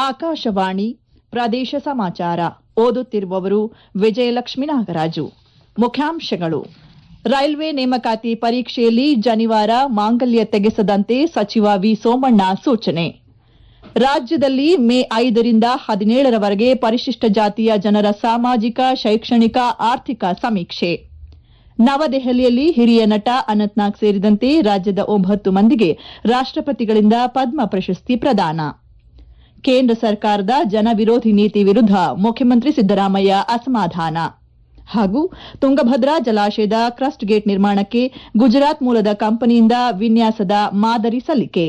ಆಕಾಶವಾಣಿ ಪ್ರದೇಶ ಸಮಾಚಾರ ಓದುತ್ತಿರುವವರು ವಿಜಯಲಕ್ಷ್ಮಿ ನಾಗರಾಜು ಮುಖ್ಯಾಂಶಗಳು ರೈಲ್ವೆ ನೇಮಕಾತಿ ಪರೀಕ್ಷೆಯಲ್ಲಿ ಜನಿವಾರ ಮಾಂಗಲ್ಯ ತೆಗೆಸದಂತೆ ಸಚಿವ ವಿ ಸೋಮಣ್ಣ ಸೂಚನೆ ರಾಜ್ಯದಲ್ಲಿ ಮೇ ಐದರಿಂದ ಹದಿನೇಳರವರೆಗೆ ಪರಿಶಿಷ್ಟ ಜಾತಿಯ ಜನರ ಸಾಮಾಜಿಕ ಶೈಕ್ಷಣಿಕ ಆರ್ಥಿಕ ಸಮೀಕ್ಷೆ ನವದೆಹಲಿಯಲ್ಲಿ ಹಿರಿಯ ನಟ ಅನಂತ್ನಾಗ್ ಸೇರಿದಂತೆ ರಾಜ್ಯದ ಒಂಬತ್ತು ಮಂದಿಗೆ ರಾಷ್ಟಪತಿಗಳಿಂದ ಪದ್ಮ ಪ್ರಶಸ್ತಿ ಪ್ರದಾನ ಕೇಂದ್ರ ಸರ್ಕಾರದ ಜನವಿರೋಧಿ ನೀತಿ ವಿರುದ್ಧ ಮುಖ್ಯಮಂತ್ರಿ ಸಿದ್ದರಾಮಯ್ಯ ಅಸಮಾಧಾನ ಹಾಗೂ ತುಂಗಭದ್ರಾ ಜಲಾಶಯದ ಕ್ರಸ್ಟ್ ಗೇಟ್ ನಿರ್ಮಾಣಕ್ಕೆ ಗುಜರಾತ್ ಮೂಲದ ಕಂಪನಿಯಿಂದ ವಿನ್ಯಾಸದ ಮಾದರಿ ಸಲ್ಲಿಕೆ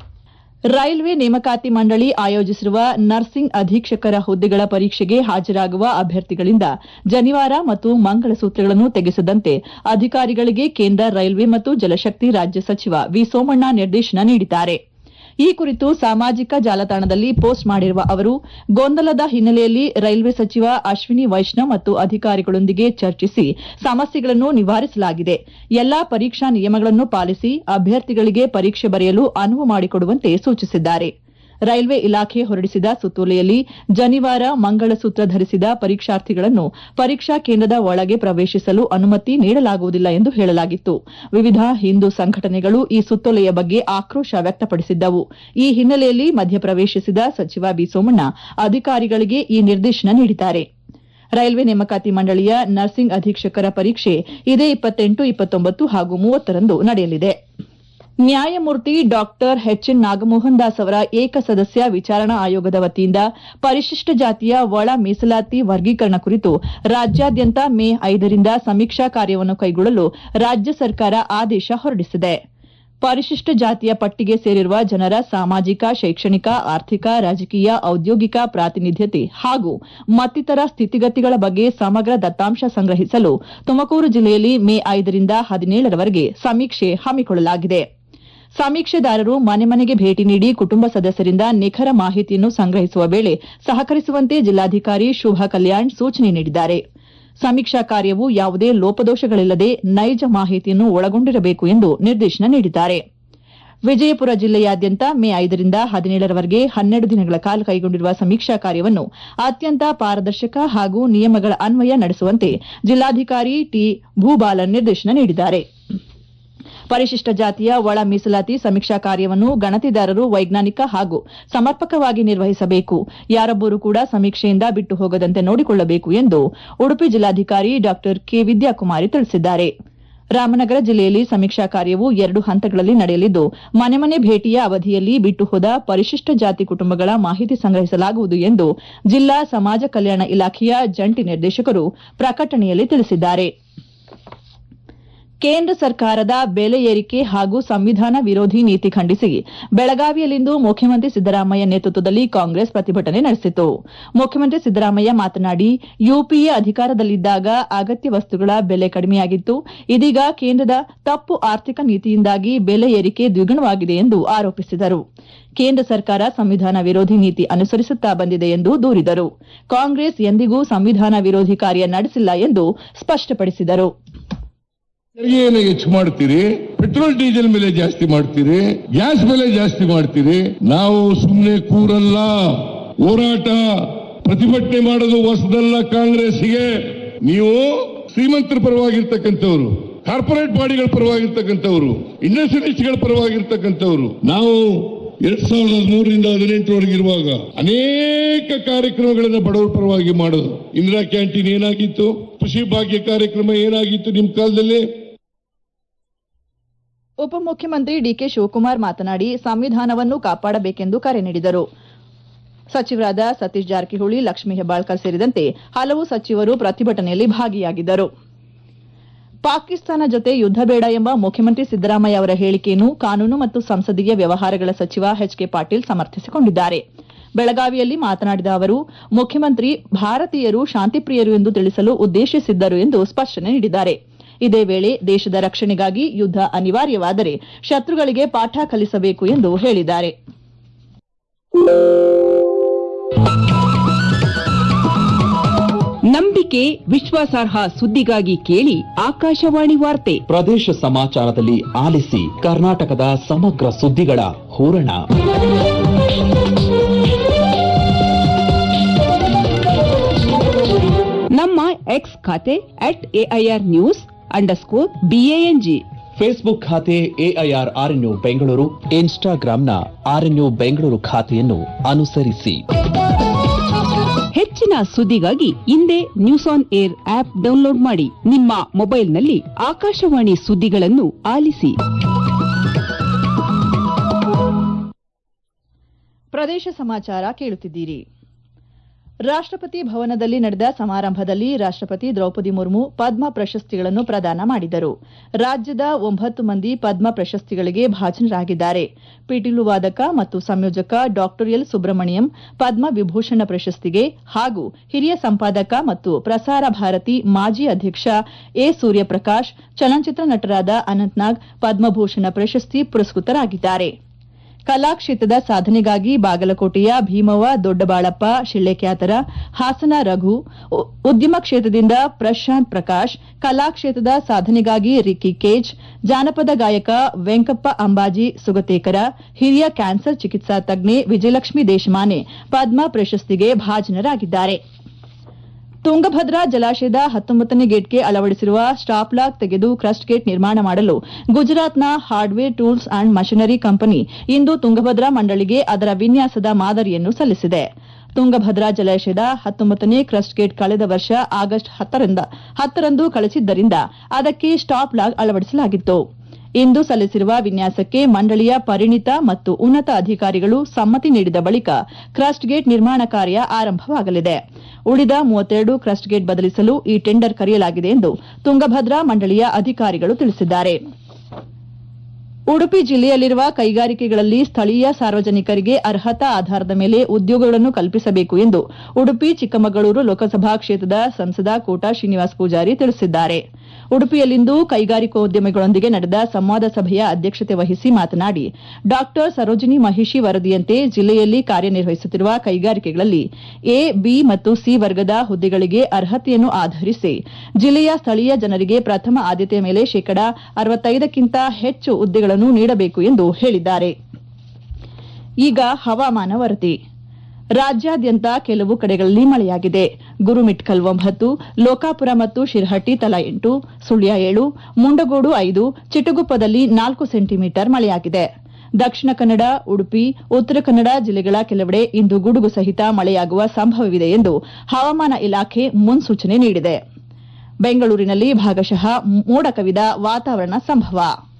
ರೈಲ್ವೆ ನೇಮಕಾತಿ ಮಂಡಳಿ ಆಯೋಜಿಸಿರುವ ನರ್ಸಿಂಗ್ ಅಧೀಕ್ಷಕರ ಹುದ್ದೆಗಳ ಪರೀಕ್ಷೆಗೆ ಹಾಜರಾಗುವ ಅಭ್ಯರ್ಥಿಗಳಿಂದ ಜನಿವಾರ ಮತ್ತು ಮಂಗಲಸೂತ್ರಗಳನ್ನು ತೆಗೆಸದಂತೆ ಅಧಿಕಾರಿಗಳಿಗೆ ಕೇಂದ್ರ ರೈಲ್ವೆ ಮತ್ತು ಜಲಶಕ್ತಿ ರಾಜ್ಯ ಸಚಿವ ವಿ ಸೋಮಣ್ಣ ನಿರ್ದೇಶನ ನೀಡಿದ್ದಾರೆ ಈ ಕುರಿತು ಸಾಮಾಜಿಕ ಜಾಲತಾಣದಲ್ಲಿ ಪೋಸ್ಟ್ ಮಾಡಿರುವ ಅವರು ಗೊಂದಲದ ಹಿನ್ನೆಲೆಯಲ್ಲಿ ರೈಲ್ವೆ ಸಚಿವ ಅಶ್ವಿನಿ ವೈಷ್ಣವ್ ಮತ್ತು ಅಧಿಕಾರಿಗಳೊಂದಿಗೆ ಚರ್ಚಿಸಿ ಸಮಸ್ಯೆಗಳನ್ನು ನಿವಾರಿಸಲಾಗಿದೆ ಎಲ್ಲಾ ಪರೀಕ್ಷಾ ನಿಯಮಗಳನ್ನು ಪಾಲಿಸಿ ಅಭ್ಯರ್ಥಿಗಳಿಗೆ ಪರೀಕ್ಷೆ ಬರೆಯಲು ಅನುವು ಮಾಡಿಕೊಡುವಂತೆ ಸೂಚಿಸಿದ್ದಾರೆ ರೈಲ್ವೆ ಇಲಾಖೆ ಹೊರಡಿಸಿದ ಸುತ್ತೋಲೆಯಲ್ಲಿ ಜನಿವಾರ ಮಂಗಳಸೂತ್ರ ಧರಿಸಿದ ಪರೀಕ್ಷಾರ್ಥಿಗಳನ್ನು ಪರೀಕ್ಷಾ ಕೇಂದ್ರದ ಒಳಗೆ ಪ್ರವೇಶಿಸಲು ಅನುಮತಿ ನೀಡಲಾಗುವುದಿಲ್ಲ ಎಂದು ಹೇಳಲಾಗಿತ್ತು ವಿವಿಧ ಹಿಂದೂ ಸಂಘಟನೆಗಳು ಈ ಸುತ್ತೋಲೆಯ ಬಗ್ಗೆ ಆಕ್ರೋಶ ವ್ಯಕ್ತಪಡಿಸಿದ್ದವು ಈ ಹಿನ್ನೆಲೆಯಲ್ಲಿ ಮಧ್ಯಪ್ರವೇಶಿಸಿದ ಸಚಿವ ಬಿ ಸೋಮಣ್ಣ ಅಧಿಕಾರಿಗಳಿಗೆ ಈ ನಿರ್ದೇಶನ ನೀಡಿದ್ದಾರೆ ರೈಲ್ವೆ ನೇಮಕಾತಿ ಮಂಡಳಿಯ ನರ್ಸಿಂಗ್ ಅಧೀಕ್ಷಕರ ಪರೀಕ್ಷೆ ಇದೇ ಇಪ್ಪತ್ತೆಂಟು ಇಪ್ಪತ್ತೊಂಬತ್ತು ಹಾಗೂ ಮೂವತ್ತರಂದು ನಡೆಯಲಿದೆ ನ್ಯಾಯಮೂರ್ತಿ ಡಾಕ್ಟರ್ ಎಚ್ಎನ್ ನಾಗಮೋಹನ್ ದಾಸ್ ಅವರ ಏಕಸದಸ್ಯ ವಿಚಾರಣಾ ಆಯೋಗದ ವತಿಯಿಂದ ಪರಿಶಿಷ್ಟ ಜಾತಿಯ ಒಳ ಮೀಸಲಾತಿ ವರ್ಗೀಕರಣ ಕುರಿತು ರಾಜ್ಯಾದ್ಯಂತ ಮೇ ಐದರಿಂದ ಸಮೀಕ್ಷಾ ಕಾರ್ಯವನ್ನು ಕೈಗೊಳ್ಳಲು ರಾಜ್ಯ ಸರ್ಕಾರ ಆದೇಶ ಹೊರಡಿಸಿದೆ ಪರಿಶಿಷ್ಟ ಜಾತಿಯ ಪಟ್ಟಿಗೆ ಸೇರಿರುವ ಜನರ ಸಾಮಾಜಿಕ ಶೈಕ್ಷಣಿಕ ಆರ್ಥಿಕ ರಾಜಕೀಯ ಔದ್ಯೋಗಿಕ ಪ್ರಾತಿನಿಧ್ಯತೆ ಹಾಗೂ ಮತ್ತಿತರ ಸ್ಥಿತಿಗತಿಗಳ ಬಗ್ಗೆ ಸಮಗ್ರ ದತ್ತಾಂಶ ಸಂಗ್ರಹಿಸಲು ತುಮಕೂರು ಜಿಲ್ಲೆಯಲ್ಲಿ ಮೇ ಐದರಿಂದ ಹದಿನೇಳರವರೆಗೆ ಸಮೀಕ್ಷೆ ಹಮ್ಮಿಕೊಳ್ಳಲಾಗಿದೆ ಸಮೀಕ್ಷೆದಾರರು ಮನೆ ಮನೆಗೆ ಭೇಟಿ ನೀಡಿ ಕುಟುಂಬ ಸದಸ್ಯರಿಂದ ನಿಖರ ಮಾಹಿತಿಯನ್ನು ಸಂಗ್ರಹಿಸುವ ವೇಳೆ ಸಹಕರಿಸುವಂತೆ ಜಿಲ್ಲಾಧಿಕಾರಿ ಶುಭಾ ಕಲ್ಯಾಣ್ ಸೂಚನೆ ನೀಡಿದ್ದಾರೆ ಸಮೀಕ್ಷಾ ಕಾರ್ಯವು ಯಾವುದೇ ಲೋಪದೋಷಗಳಿಲ್ಲದೆ ನೈಜ ಮಾಹಿತಿಯನ್ನು ಒಳಗೊಂಡಿರಬೇಕು ಎಂದು ನಿರ್ದೇಶನ ನೀಡಿದ್ದಾರೆ ವಿಜಯಪುರ ಜಿಲ್ಲೆಯಾದ್ಯಂತ ಮೇ ಐದರಿಂದ ಹದಿನೇಳರವರೆಗೆ ಹನ್ನೆರಡು ದಿನಗಳ ಕಾಲ ಕೈಗೊಂಡಿರುವ ಸಮೀಕ್ಷಾ ಕಾರ್ಯವನ್ನು ಅತ್ಯಂತ ಪಾರದರ್ಶಕ ಹಾಗೂ ನಿಯಮಗಳ ಅನ್ವಯ ನಡೆಸುವಂತೆ ಜಿಲ್ಲಾಧಿಕಾರಿ ಟಿ ಭೂಬಾಲನ್ ನಿರ್ದೇಶನ ನೀಡಿದ್ದಾರೆ ಪರಿಶಿಷ್ಟ ಜಾತಿಯ ಒಳ ಮೀಸಲಾತಿ ಸಮೀಕ್ಷಾ ಕಾರ್ಯವನ್ನು ಗಣತಿದಾರರು ವೈಜ್ಞಾನಿಕ ಹಾಗೂ ಸಮರ್ಪಕವಾಗಿ ನಿರ್ವಹಿಸಬೇಕು ಯಾರೊಬ್ಬರು ಕೂಡ ಸಮೀಕ್ಷೆಯಿಂದ ಬಿಟ್ಟು ಹೋಗದಂತೆ ನೋಡಿಕೊಳ್ಳಬೇಕು ಎಂದು ಉಡುಪಿ ಜಿಲ್ಲಾಧಿಕಾರಿ ಡಾ ಕೆ ವಿದ್ಯಾಕುಮಾರಿ ತಿಳಿಸಿದ್ದಾರೆ ರಾಮನಗರ ಜಿಲ್ಲೆಯಲ್ಲಿ ಸಮೀಕ್ಷಾ ಕಾರ್ಯವು ಎರಡು ಹಂತಗಳಲ್ಲಿ ನಡೆಯಲಿದ್ದು ಮನೆ ಮನೆ ಭೇಟಿಯ ಅವಧಿಯಲ್ಲಿ ಬಿಟ್ಟು ಹೋದ ಪರಿಶಿಷ್ಟ ಜಾತಿ ಕುಟುಂಬಗಳ ಮಾಹಿತಿ ಸಂಗ್ರಹಿಸಲಾಗುವುದು ಎಂದು ಜಿಲ್ಲಾ ಸಮಾಜ ಕಲ್ಯಾಣ ಇಲಾಖೆಯ ಜಂಟಿ ನಿರ್ದೇಶಕರು ಪ್ರಕಟಣೆಯಲ್ಲಿ ತಿಳಿಸಿದ್ದಾರೆ ಕೇಂದ್ರ ಸರ್ಕಾರದ ಬೆಲೆ ಏರಿಕೆ ಹಾಗೂ ಸಂವಿಧಾನ ವಿರೋಧಿ ನೀತಿ ಖಂಡಿಸಿ ಬೆಳಗಾವಿಯಲ್ಲಿಂದು ಮುಖ್ಯಮಂತ್ರಿ ಸಿದ್ದರಾಮಯ್ಯ ನೇತೃತ್ವದಲ್ಲಿ ಕಾಂಗ್ರೆಸ್ ಪ್ರತಿಭಟನೆ ನಡೆಸಿತು ಮುಖ್ಯಮಂತ್ರಿ ಸಿದ್ದರಾಮಯ್ಯ ಮಾತನಾಡಿ ಯುಪಿಎ ಅಧಿಕಾರದಲ್ಲಿದ್ದಾಗ ಅಗತ್ಯ ವಸ್ತುಗಳ ಬೆಲೆ ಕಡಿಮೆಯಾಗಿತ್ತು ಇದೀಗ ಕೇಂದ್ರದ ತಪ್ಪು ಆರ್ಥಿಕ ನೀತಿಯಿಂದಾಗಿ ಬೆಲೆ ಏರಿಕೆ ದ್ವಿಗುಣವಾಗಿದೆ ಎಂದು ಆರೋಪಿಸಿದರು ಕೇಂದ್ರ ಸರ್ಕಾರ ಸಂವಿಧಾನ ವಿರೋಧಿ ನೀತಿ ಅನುಸರಿಸುತ್ತಾ ಬಂದಿದೆ ಎಂದು ದೂರಿದರು ಕಾಂಗ್ರೆಸ್ ಎಂದಿಗೂ ಸಂವಿಧಾನ ವಿರೋಧಿ ಕಾರ್ಯ ನಡೆಸಿಲ್ಲ ಎಂದು ಸ್ಪಷ್ಟಪಡಿಸಿದರು ತೆರಿಗೆಯನ್ನು ಹೆಚ್ಚು ಮಾಡ್ತೀರಿ ಪೆಟ್ರೋಲ್ ಡೀಸೆಲ್ ಬೆಲೆ ಜಾಸ್ತಿ ಮಾಡ್ತೀರಿ ಗ್ಯಾಸ್ ಬೆಲೆ ಜಾಸ್ತಿ ಮಾಡ್ತೀರಿ ನಾವು ಸುಮ್ಮನೆ ಕೂರಲ್ಲ ಹೋರಾಟ ಪ್ರತಿಭಟನೆ ಮಾಡೋದು ಹೊಸದಲ್ಲ ಕಾಂಗ್ರೆಸ್ಗೆ ನೀವು ಶ್ರೀಮಂತರ ಪರವಾಗಿರ್ತಕ್ಕಂಥವ್ರು ಕಾರ್ಪೊರೇಟ್ ಬಾಡಿಗಳ ಪರವಾಗಿರ್ತಕ್ಕಂಥವ್ರು ಇಂಡಸ್ಟ್ರಿಯಲಿಸ್ಟ್ಗಳ ಪರವಾಗಿರ್ತಕ್ಕಂಥವ್ರು ನಾವು ಎರಡ್ ಸಾವಿರದ ಮೂರರಿಂದ ಹದಿನೆಂಟರವರೆಗೆ ಇರುವಾಗ ಅನೇಕ ಕಾರ್ಯಕ್ರಮಗಳನ್ನ ಬಡವರ ಪರವಾಗಿ ಮಾಡೋದು ಇಂದಿರಾ ಕ್ಯಾಂಟೀನ್ ಏನಾಗಿತ್ತು ಕೃಷಿ ಭಾಗ್ಯ ಕಾರ್ಯಕ್ರಮ ಏನಾಗಿತ್ತು ನಿಮ್ ಕಾಲದಲ್ಲಿ ಉಪಮುಖ್ಯಮಂತ್ರಿ ಡಿಕೆ ಶಿವಕುಮಾರ್ ಮಾತನಾಡಿ ಸಂವಿಧಾನವನ್ನು ಕಾಪಾಡಬೇಕೆಂದು ಕರೆ ನೀಡಿದರು ಸಚಿವರಾದ ಸತೀಶ್ ಜಾರಕಿಹೊಳಿ ಲಕ್ಷ್ಮೀ ಹೆಬ್ಬಾಳ್ಕರ್ ಸೇರಿದಂತೆ ಹಲವು ಸಚಿವರು ಪ್ರತಿಭಟನೆಯಲ್ಲಿ ಭಾಗಿಯಾಗಿದ್ದರು ಪಾಕಿಸ್ತಾನ ಜೊತೆ ಯುದ್ಧ ಬೇಡ ಎಂಬ ಮುಖ್ಯಮಂತ್ರಿ ಸಿದ್ದರಾಮಯ್ಯ ಅವರ ಹೇಳಿಕೆಯನ್ನು ಕಾನೂನು ಮತ್ತು ಸಂಸದೀಯ ವ್ಯವಹಾರಗಳ ಸಚಿವ ಎಚ್ ಕೆ ಪಾಟೀಲ್ ಸಮರ್ಥಿಸಿಕೊಂಡಿದ್ದಾರೆ ಬೆಳಗಾವಿಯಲ್ಲಿ ಮಾತನಾಡಿದ ಅವರು ಮುಖ್ಯಮಂತ್ರಿ ಭಾರತೀಯರು ಶಾಂತಿಪ್ರಿಯರು ಎಂದು ತಿಳಿಸಲು ಉದ್ದೇಶಿಸಿದ್ದರು ಎಂದು ಸ್ಪಷ್ಟನೆ ನೀಡಿದ್ದಾರೆ ಇದೇ ವೇಳೆ ದೇಶದ ರಕ್ಷಣೆಗಾಗಿ ಯುದ್ಧ ಅನಿವಾರ್ಯವಾದರೆ ಶತ್ರುಗಳಿಗೆ ಪಾಠ ಕಲಿಸಬೇಕು ಎಂದು ಹೇಳಿದ್ದಾರೆ ನಂಬಿಕೆ ವಿಶ್ವಾಸಾರ್ಹ ಸುದ್ದಿಗಾಗಿ ಕೇಳಿ ಆಕಾಶವಾಣಿ ವಾರ್ತೆ ಪ್ರದೇಶ ಸಮಾಚಾರದಲ್ಲಿ ಆಲಿಸಿ ಕರ್ನಾಟಕದ ಸಮಗ್ರ ಸುದ್ದಿಗಳ ಹೂರಣ ನಮ್ಮ ಎಕ್ಸ್ ಖಾತೆ at AIR news underscore BANG Facebook ಖಾತೆ ಎಐಆರ್ ಆರ್ಎನ್ಯು ಬೆಂಗಳೂರು ಇನ್ಸ್ಟಾಗ್ರಾಂನ ಆರ್ಎನ್ಯು ಬೆಂಗಳೂರು ಖಾತೆಯನ್ನು ಅನುಸರಿಸಿ ಹೆಚ್ಚಿನ ಸುದ್ದಿಗಾಗಿ ಹಿಂದೆ news on air app download ಮಾಡಿ ನಿಮ್ಮ ಮೊಬೈಲ್ನಲ್ಲಿ ಆಕಾಶವಾಣಿ ಸುದ್ದಿಗಳನ್ನು ಆಲಿಸಿ ಪ್ರದೇಶ ಸಮಾಚಾರ ಕೇಳುತ್ತಿದ್ದೀರಿ ರಾಷ್ಟ್ರಪತಿ ಭವನದಲ್ಲಿ ನಡೆದ ಸಮಾರಂಭದಲ್ಲಿ ರಾಷ್ಟ್ರಪತಿ ದ್ರೌಪದಿ ಮುರ್ಮು ಪದ್ಮ ಪ್ರಶಸ್ತಿಗಳನ್ನು ಪ್ರದಾನ ಮಾಡಿದರು ರಾಜ್ಯದ ಒಂಬತ್ತು ಮಂದಿ ಪದ್ಮ ಪ್ರಶಸ್ತಿಗಳಿಗೆ ಭಾಜನರಾಗಿದ್ದಾರೆ ಪಿಟೀಲು ವಾದಕ ಮತ್ತು ಸಂಯೋಜಕ ಡಾ ಎಲ್ ಸುಬ್ರಹ್ಮಣ್ಯಂ ಪದ್ಮ ವಿಭೂಷಣ ಪ್ರಶಸ್ತಿಗೆ ಹಾಗೂ ಹಿರಿಯ ಸಂಪಾದಕ ಮತ್ತು ಪ್ರಸಾರ ಭಾರತಿ ಮಾಜಿ ಅಧ್ಯಕ್ಷ ಎ ಸೂರ್ಯಪ್ರಕಾಶ್ ಚಲನಚಿತ್ರ ನಟರಾದ ಅನಂತ್ನಾಗ್ ಪದ್ಮಭೂಷಣ ಪ್ರಶಸ್ತಿ ಪುರಸ್ಕೃತರಾಗಿದ್ದಾರೆ ಕಲಾಕ್ಷೇತ್ರದ ಸಾಧನೆಗಾಗಿ ಬಾಗಲಕೋಟೆಯ ಭೀಮವ್ವ ದೊಡ್ಡಬಾಳಪ್ಪ ಶಿಳ್ಳೆಕ್ಯಾತರ ಹಾಸನ ರಘು ಉ- ಉದ್ಯಮ ಕ್ಷೇತ್ರದಿಂದ ಪ್ರಶಾಂತ್ ಪ್ರಕಾಶ್ ಕಲಾಕ್ಷೇತ್ರದ ಸಾಧನೆಗಾಗಿ ರಿಕ್ಕಿ ಕೇಜ್ ಜಾನಪದ ಗಾಯಕ ವೆಂಕಪ್ಪ ಅಂಬಾಜಿ ಸುಗತೇಕರ ಹಿರಿಯ ಕ್ಯಾನ್ಸರ್ ಚಿಕಿತ್ಸಾ ತಜ್ಞೆ ವಿಜಯಲಕ್ಷ್ಮಿ ದೇಶಮಾನೆ ಪದ್ಮ ಪ್ರಶಸ್ತಿಗೆ ಭಾಜನರಾಗಿದ್ದಾರೆ ತುಂಗಭದ್ರಾ ಜಲಾಶಯದ ಹತ್ತೊಂಬತ್ತನೇ ಗೇಟ್ಗೆ ಅಳವಡಿಸಿರುವ ಸ್ಟಾಪ್ ಲಾಕ್ ತೆಗೆದು ಕ್ರಸ್ಟ್ ಗೇಟ್ ನಿರ್ಮಾಣ ಮಾಡಲು ಗುಜರಾತ್ನ hardware tools and machinery company ಇಂದು ತುಂಗಭದ್ರಾ ಮಂಡಳಿಗೆ ಅದರ ವಿನ್ಯಾಸದ ಮಾದರಿಯನ್ನು ಸಲ್ಲಿಸಿದೆ ತುಂಗಭದ್ರಾ ಜಲಾಶಯದ ಹತ್ತೊಂಬತ್ತನೇ ಕ್ರಸ್ಟ್ ಗೇಟ್ ಕಳೆದ ವರ್ಷ ಆಗಸ್ಟ್ ಹತ್ತರಿಂದ ಹತ್ತರಂದು ಕಳಿಸಿದ್ದರಿಂದ ಅದಕ್ಕೆ ಸ್ಟಾಪ್ ಲಾಕ್ ಅಳವಡಿಸಲಾಗಿತ್ತು ಇಂದು ಸಲ್ಲಿಸಿರುವ ವಿನ್ಯಾಸಕ್ಕೆ ಮಂಡಳಿಯ ಪರಿಣಿತ ಮತ್ತು ಉನ್ನತ ಅಧಿಕಾರಿಗಳು ಸಮ್ಮತಿ ನೀಡಿದ ಬಳಿಕ ಕ್ರಸ್ಟ್ ಗೇಟ್ ನಿರ್ಮಾಣ ಕಾರ್ಯ ಆರಂಭವಾಗಲಿದೆ ಉಳಿದ ಮೂವತ್ತೆರಡು ಕ್ರಸ್ಟ್ ಗೇಟ್ ಬದಲಿಸಲು ಈ ಟೆಂಡರ್ ಕರೆಯಲಾಗಿದೆ ಎಂದು ತುಂಗಭದ್ರಾ ಮಂಡಳಿಯ ಅಧಿಕಾರಿಗಳು ತಿಳಿಸಿದ್ದಾರೆ ಉಡುಪಿ ಜಿಲ್ಲೆಯಲ್ಲಿರುವ ಕೈಗಾರಿಕೆಗಳಲ್ಲಿ ಸ್ಥಳೀಯ ಸಾರ್ವಜನಿಕರಿಗೆ ಅರ್ಹತಾ ಆಧಾರದ ಮೇಲೆ ಉದ್ಯೋಗಗಳನ್ನು ಕಲ್ಪಿಸಬೇಕು ಎಂದು ಉಡುಪಿ ಚಿಕ್ಕಮಗಳೂರು ಲೋಕಸಭಾ ಕ್ಷೇತ್ರದ ಸಂಸದ ಕೋಟಾ ಶ್ರೀನಿವಾಸ್ ಪೂಜಾರಿ ತಿಳಿಸಿದ್ದಾರೆ ಉಡುಪಿಯಲ್ಲಿಂದು ಕೈಗಾರಿಕೋದ್ಯಮಿಗಳೊಂದಿಗೆ ನಡೆದ ಸಂವಾದ ಸಭೆಯ ಅಧ್ಯಕ್ಷತೆ ವಹಿಸಿ ಮಾತನಾಡಿ ಡಾ ಸರೋಜಿನಿ ಮಹಿಷಿ ವರದಿಯಂತೆ ಜಿಲ್ಲೆಯಲ್ಲಿ ಕಾರ್ಯನಿರ್ವಹಿಸುತ್ತಿರುವ ಕೈಗಾರಿಕೆಗಳಲ್ಲಿ ಎ ಬಿ ಮತ್ತು ಸಿ ವರ್ಗದ ಹುದ್ದೆಗಳಿಗೆ ಅರ್ಹತೆಯನ್ನು ಆಧರಿಸಿ ಜಿಲ್ಲೆಯ ಸ್ಥಳೀಯ ಜನರಿಗೆ ಪ್ರಥಮ ಆದ್ಯತೆಯ ಮೇಲೆ ಶೇಕಡಾ ಅರವತ್ತೈದಕ್ಕಿಂತ ಹೆಚ್ಚು ಹುದ್ದೆಗಳನ್ನು ನೀಡಬೇಕು ಎಂದು ಹೇಳಿದ್ದಾರೆ ಈಗ ಹವಾಮಾನ ವರದಿ ರಾಜ್ಯಾದ್ಯಂತ ಕೆಲವು ಕಡೆಗಳಲ್ಲಿ ಮಳೆಯಾಗಿದೆ ಗುರುಮಿಟ್ಕಲ್ ಒಂಬತ್ತು ಲೋಕಾಪುರ ಮತ್ತು ಶಿರಹಟ್ಟಿ ತಲಾ ಎಂಟು ಸುಳ್ಯ ಏಳು ಮುಂಡಗೋಡು ಐದು ಚಿಟಗುಪ್ಪದಲ್ಲಿ ನಾಲ್ಕು ಸೆಂಟಿಮೀಟರ್ ಮಳೆಯಾಗಿದೆ ದಕ್ಷಿಣ ಕನ್ನಡ ಉಡುಪಿ ಉತ್ತರ ಕನ್ನಡ ಜಿಲ್ಲೆಗಳ ಕೆಲವೆಡೆ ಇಂದು ಗುಡುಗು ಸಹಿತ ಮಳೆಯಾಗುವ ಸಂಭವವಿದೆ ಎಂದು ಹವಾಮಾನ ಇಲಾಖೆ ಮುನ್ಸೂಚನೆ ನೀಡಿದೆ ಬೆಂಗಳೂರಿನಲ್ಲಿ ಭಾಗಶಃ ಮೋಡ ಕವಿದ ವಾತಾವರಣ ಸಂಭವ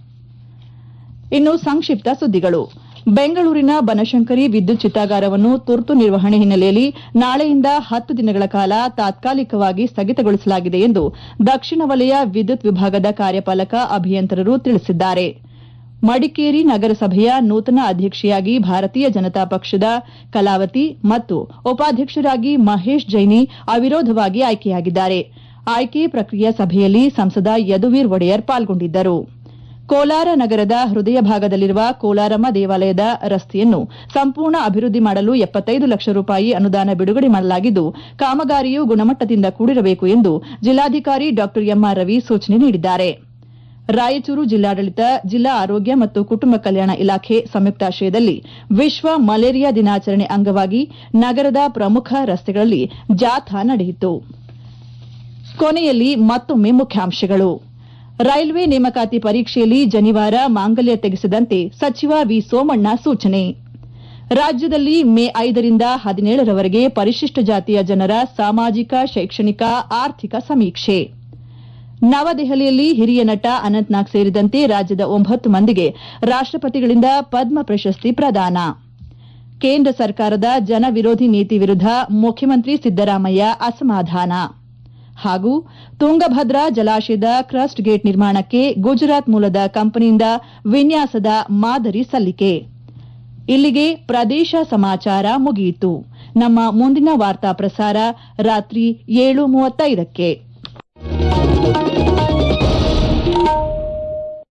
ಇನ್ನು ಸಂಕ್ಷಿಪ್ತ ಸುದ್ದಿಗಳು ಬೆಂಗಳೂರಿನ ಬನಶಂಕರಿ ವಿದ್ಯುತ್ ಚಿತ್ತಾಗಾರವನ್ನು ತುರ್ತು ನಿರ್ವಹಣೆ ಹಿನ್ನೆಲೆಯಲ್ಲಿ ನಾಳೆಯಿಂದ ಹತ್ತು ದಿನಗಳ ಕಾಲ ತಾತ್ಕಾಲಿಕವಾಗಿ ಸ್ಥಗಿತಗೊಳಿಸಲಾಗಿದೆ ಎಂದು ದಕ್ಷಿಣ ವಲಯ ವಿದ್ಯುತ್ ವಿಭಾಗದ ಕಾರ್ಯಪಾಲಕ ಅಭಿಯಂತರರು ತಿಳಿಸಿದ್ದಾರೆ ಮಡಿಕೇರಿ ನಗರಸಭೆಯ ನೂತನ ಅಧ್ಯಕ್ಷೆಯಾಗಿ ಭಾರತೀಯ ಜನತಾ ಪಕ್ಷದ ಕಲಾವತಿ ಮತ್ತು ಉಪಾಧ್ಯಕ್ಷರಾಗಿ ಮಹೇಶ್ ಜೈನಿ ಅವಿರೋಧವಾಗಿ ಆಯ್ಕೆಯಾಗಿದ್ದಾರೆ ಆಯ್ಕೆ ಪ್ರಕ್ರಿಯೆ ಸಭೆಯಲ್ಲಿ ಸಂಸದ ಯದುವೀರ್ ಒಡೆಯರ್ ಪಾಲ್ಗೊಂಡಿದ್ದರು ಕೋಲಾರ ನಗರದ ಹೃದಯ ಭಾಗದಲ್ಲಿರುವ ಕೋಲಾರಮ್ಮ ದೇವಾಲಯದ ರಸ್ತೆಯನ್ನು ಸಂಪೂರ್ಣ ಅಭಿವೃದ್ಧಿ ಮಾಡಲು ಎಪ್ಪತ್ತೈದು ಲಕ್ಷ ರೂಪಾಯಿ ಅನುದಾನ ಬಿಡುಗಡೆ ಮಾಡಲಾಗಿದ್ದು ಕಾಮಗಾರಿಯು ಗುಣಮಟ್ಟದಿಂದ ಕೂಡಿರಬೇಕು ಎಂದು ಜಿಲ್ಲಾಧಿಕಾರಿ ಡಾ ಎಂಆರ್ ರವಿ ಸೂಚನೆ ನೀಡಿದ್ದಾರೆ ರಾಯಚೂರು ಜಿಲ್ಲಾಡಳಿತ ಜಿಲ್ಲಾ ಆರೋಗ್ಯ ಮತ್ತು ಕುಟುಂಬ ಕಲ್ಯಾಣ ಇಲಾಖೆ ಸಂಯುಕ್ತಾಶ್ರಯದಲ್ಲಿ ವಿಶ್ವ ಮಲೇರಿಯಾ ದಿನಾಚರಣೆ ಅಂಗವಾಗಿ ನಗರದ ಪ್ರಮುಖ ರಸ್ತೆಗಳಲ್ಲಿ ಜಾಥಾ ನಡೆಯಿತು ಕೊನೆಯಲ್ಲಿ ಮತ್ತೊಮ್ಮೆ ಮುಖ್ಯಾಂಶಗಳು ರೈಲ್ವೆ ನೇಮಕಾತಿ ಪರೀಕ್ಷೆಯಲ್ಲಿ ಜನಿವಾರ ಮಾಂಗಲ್ಯ ತೆಗೆಸದಂತೆ ಸಚಿವ ವಿ ಸೋಮಣ್ಣ ಸೂಚನೆ ರಾಜ್ಯದಲ್ಲಿ ಮೇ ಐದರಿಂದ ಹದಿನೇಳರವರೆಗೆ ಪರಿಶಿಷ್ಟ ಜಾತಿಯ ಜನರ ಸಾಮಾಜಿಕ ಶೈಕ್ಷಣಿಕ ಆರ್ಥಿಕ ಸಮೀಕ್ಷೆ ನವದೆಹಲಿಯಲ್ಲಿ ಹಿರಿಯ ನಟ ಅನಂತ್ನಾಗ್ ಸೇರಿದಂತೆ ರಾಜ್ಯದ ಒಂಬತ್ತು ಮಂದಿಗೆ ರಾಷ್ಟ್ರಪತಿಗಳಿಂದ ಪದ್ಮ ಪ್ರಶಸ್ತಿ ಪ್ರದಾನ ಕೇಂದ್ರ ಸರ್ಕಾರದ ಜನ ವಿರೋಧಿ ನೀತಿ ವಿರುದ್ಧ ಮುಖ್ಯಮಂತ್ರಿ ಸಿದ್ದರಾಮಯ್ಯ ಅಸಮಾಧಾನ ಹಾಗೂ ತುಂಗಭದ್ರಾ ಜಲಾಶಯದ ಕ್ರಸ್ಟ್ ಗೇಟ್ ನಿರ್ಮಾಣಕ್ಕೆ ಗುಜರಾತ್ ಮೂಲದ ಕಂಪನಿಯಿಂದ ವಿನ್ಯಾಸದ ಮಾದರಿ ಸಲ್ಲಿಕೆ ಇಲ್ಲಿಗೆ ಪ್ರದೇಶ ಸಮಾಚಾರ ಮುಗಿಯಿತು ನಮ್ಮ ಮುಂದಿನ ವಾರ್ತಾ ಪ್ರಸಾರ ರಾತ್ರಿ ಏಳು ಮೂವತ್ತೈದಕ್ಕೆ